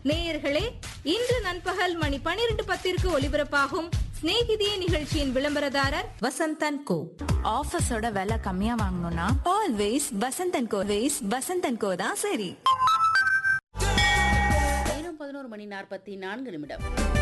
நேயர்களே இன்று நண்பகல் மணி பனிரெண்டு பத்திற்கு ஒலிபரப்பாகும் சிநேகிதியே நிகழ்ச்சியின் விளம்பரதாரர் வசந்தன் கோ ஆஃபீஸோட விலை கம்மியா வாங்கணும்னா always Vasanthan co ways Vasanthan co தான் சரி நேரம் பதினோரு மணி நாற்பத்தி நான்கு நிமிடம்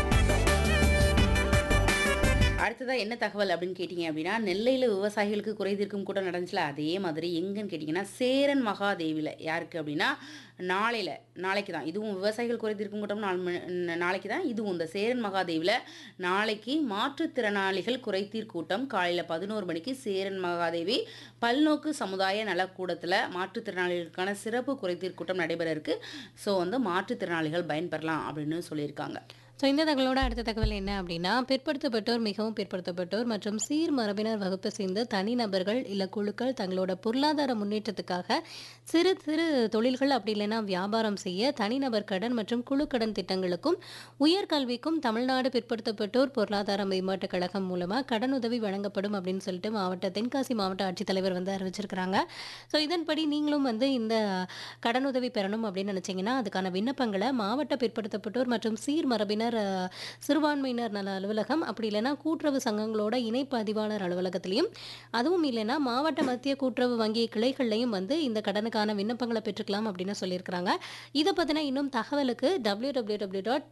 அடுத்ததா என்ன தகவல் அப்படின்னு கேட்டிங்க அப்படின்னா நெல்லையில் விவசாயிகளுக்கு குறை தீர்க்கும் கூட்டம் நடந்துச்சுல அதே மாதிரி எங்கன்னு கேட்டிங்கன்னா சேரன் மகாதேவியில் யாருக்கு அப்படின்னா நாளையில் நாளைக்கு தான் இதுவும் விவசாயிகள் குறை தீர்க்கும் கூட்டம் நாள் மணி- ந- நாளைக்கு தான் இதுவும் இந்த சேரன் மகாதேவியில் நாளைக்கு மாற்றுத்திறனாளிகள் குறைதீர் கூட்டம் காலையில் பதினோரு மணிக்கு சேரன் மகாதேவி பல்நோக்கு சமுதாய நலக்கூடத்தில் மாற்றுத்திறனாளிகளுக்கான சிறப்பு குறைதீர் கூட்டம் நடைபெற இருக்கு ஸோ வந்து மாற்றுத்திறனாளிகள் பயன்பெறலாம் அப்படின்னு சொல்லியிருக்காங்க ஸோ இந்த தகவலோட அடுத்த தகவல் என்ன அப்படின்னா பிற்படுத்தப்பட்டோர் மிகவும் பிற்படுத்தப்பட்டோர் மற்றும் சீர் மரபினர் வகுப்பை சேர்ந்த தனிநபர்கள் இல்லை குழுக்கள் தங்களோட பொருளாதார முன்னேற்றத்துக்காக சிறு சிறு தொழில்கள் அப்படி இல்லைன்னா வியாபாரம் செய்ய தனிநபர் கடன் மற்றும் குழு கடன் திட்டங்களுக்கும் உயர்கல்விக்கும் தமிழ்நாடு பிற்படுத்தப்பட்டோர் பொருளாதார மேம்பாட்டுக் கழகம் மூலமாக கடனுதவி வழங்கப்படும் அப்படின்னு சொல்லிட்டு மாவட்ட தென்காசி மாவட்ட ஆட்சித்தலைவர் வந்து அறிவிச்சிருக்கிறாங்க ஸோ இதன்படி நீங்களும் வந்து இந்த கடனுதவி பெறணும் அப்படின்னு நினச்சிங்கன்னா அதுக்கான விண்ணப்பங்களை மாவட்ட பிற்படுத்தப்பட்டோர் மற்றும் சீர் மரபினர் அஹ், சிறுபான்மையினர் நல அலுவலகம் அப்படி இல்லைன்னா கூட்டுறவு சங்கங்களோட இணை பதிவாளர் அலுவலகத்திலையும் அதுவும் இல்லைன்னா மாவட்ட மத்திய கூட்டுறவு வங்கி கிளைகள்லையும் வந்து இந்த கடனுக்கான விண்ணப்பங்களை பெற்றுக்கலாம் அப்படின்னு சொல்லியிருக்கிறாங்க இதை பற்றின இன்னும் தகவலுக்கு W W W dot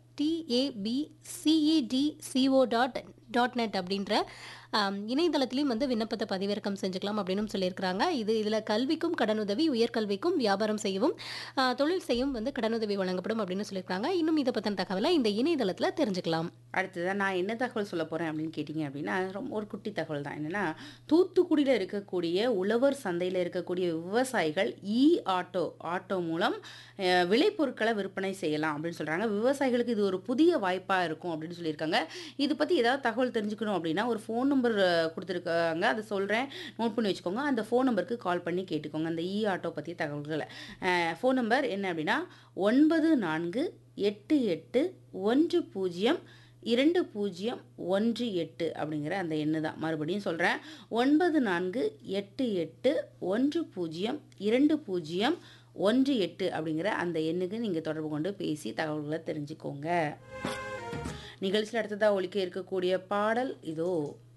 tabcedco dot dot net அப்படின்ற ஆம், இணையதளத்திலையும் வந்து விண்ணப்பத்தை பதிவிறக்கம் செஞ்சுக்கலாம் அப்படின்னு சொல்லியிருக்கிறாங்க இது இதில் கல்விக்கும் கடனுதவி உயர்கல்விக்கும் வியாபாரம் செய்யவும் ஆ, தொழில் செய்யவும் வந்து கடனுதவி வழங்கப்படும் அப்படின்னு சொல்லியிருக்காங்க இன்னும் இதை பற்றின தகவலை இந்த இணையதளத்தில் தெரிஞ்சுக்கலாம் அடுத்ததான் நான் என்ன தகவல் சொல்ல போகிறேன் அப்படின்னு கேட்டிங்க அப்படின்னா ரொம்ப ஒரு குட்டி தகவல் தான் என்னென்னா தூத்துக்குடியில் இருக்கக்கூடிய உழவர் சந்தையில் இருக்கக்கூடிய விவசாயிகள் இ ஆட்டோ ஆட்டோ மூலம் அஹ், விளைபொருட்களை விற்பனை செய்யலாம் அப்படின்னு சொல்கிறாங்க விவசாயிகளுக்கு இது ஒரு புதிய வாய்ப்பாக இருக்கும் அப்படின்னு சொல்லியிருக்காங்க இது பற்றி ஏதாவது தகவல் தெரிஞ்சுக்கணும் அப்படின்னா ஒரு ஃபோன் நம்பர் கொடுத்துருக்காங்க அதை சொல்கிறேன் நோட் பண்ணி வச்சுக்கோங்க அந்த ஃபோன் நம்பருக்கு கால் பண்ணி கேட்டுக்கோங்க அந்த இ ஆட்டோ பற்றிய தகவல்களை ஃபோன் நம்பர் என்ன அப்படின்னா ஒன்பது நான்கு எட்டு எட்டு ஒன்று பூஜ்ஜியம் இரண்டு பூஜ்ஜியம் ஒன்று எட்டு அப்படிங்கிற அந்த எண்ணு தான் மறுபடியும் சொல்கிறேன் ஒன்பது நான்கு எட்டு எட்டு ஒன்று பூஜ்ஜியம் இரண்டு பூஜ்ஜியம் ஒன்று எட்டு அப்படிங்கிற அந்த எண்ணுக்கு நீங்கள் தொடர்பு கொண்டு பேசி தகவல்களை தெரிஞ்சுக்கோங்க நிகழ்ச்சியில் அடுத்ததாக ஒலிக்க இருக்கக்கூடிய பாடல் இதோ